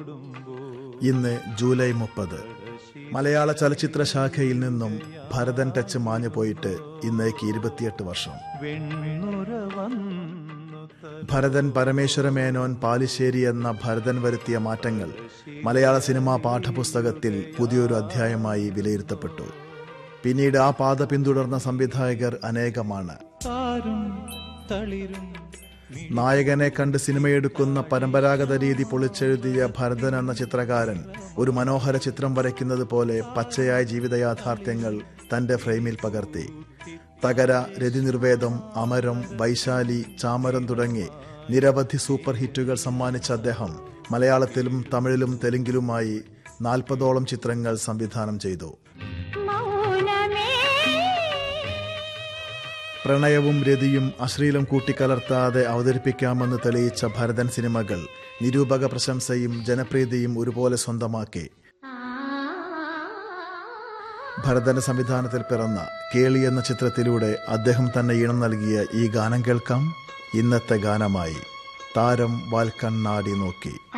ഇന്ന് ജൂലൈ മുപ്പത് മലയാള ചലച്ചിത്ര ശാഖയിൽ നിന്നും ഭരതൻ ടച്ച് മാഞ്ഞു പോയിട്ട് ഇന്നേക്ക് ഇരുപത്തിയെട്ട് വർഷം വെണ്ണുര വന്നു ഭരതൻ പരമേശ്വര മേനോൻ പാലിശ്ശേരി എന്ന ഭരതൻ വരുത്തിയ മാറ്റങ്ങൾ മലയാള സിനിമാ പാഠപുസ്തകത്തിൽ പുതിയൊരു അധ്യായമായി വിലയിരുത്തപ്പെട്ടു പിന്നീട് ആ പാത പിന്തുടർന്ന സംവിധായകർ അനേകമാണ് താരും തളിരും നായകനെ കണ്ട് സിനിമയെടുക്കുന്ന പരമ്പരാഗത രീതി പൊളിച്ചെഴുതിയ ഭരതൻ എന്ന ചിത്രകാരൻ ഒരു മനോഹര ചിത്രം വരയ്ക്കുന്നത് പോലെ പച്ചയായ ജീവിത യാഥാർത്ഥ്യങ്ങൾ തന്റെ ഫ്രെയിമിൽ പകർത്തി തകര രതിനിർവേദം അമരം വൈശാലി ചാമരം തുടങ്ങി നിരവധി സൂപ്പർ ഹിറ്റുകൾ സമ്മാനിച്ച അദ്ദേഹം മലയാളത്തിലും തമിഴിലും തെലുങ്കിലുമായി നാൽപ്പതോളം ചിത്രങ്ങൾ സംവിധാനം ചെയ്തു മൗനമേ പ്രണയവും രതിയും അശ്ലീലം കൂട്ടിക്കലർത്താതെ അവതരിപ്പിക്കാമെന്ന് തെളിയിച്ച ഭരതൻ സിനിമകൾ നിരൂപക പ്രശംസയും ജനപ്രീതിയും ഒരുപോലെ സ്വന്തമാക്കി ഭരതന്റെ സംവിധാനത്തിൽ പിറന്ന കേളി എന്ന ചിത്രത്തിലൂടെ അദ്ദേഹം തന്നെ ഈണം നൽകിയ ഈ ഗാനം കേൾക്കാം ഇന്നത്തെ ഗാനമായി താരം വാൽക്കണ്ണാടി നോക്കി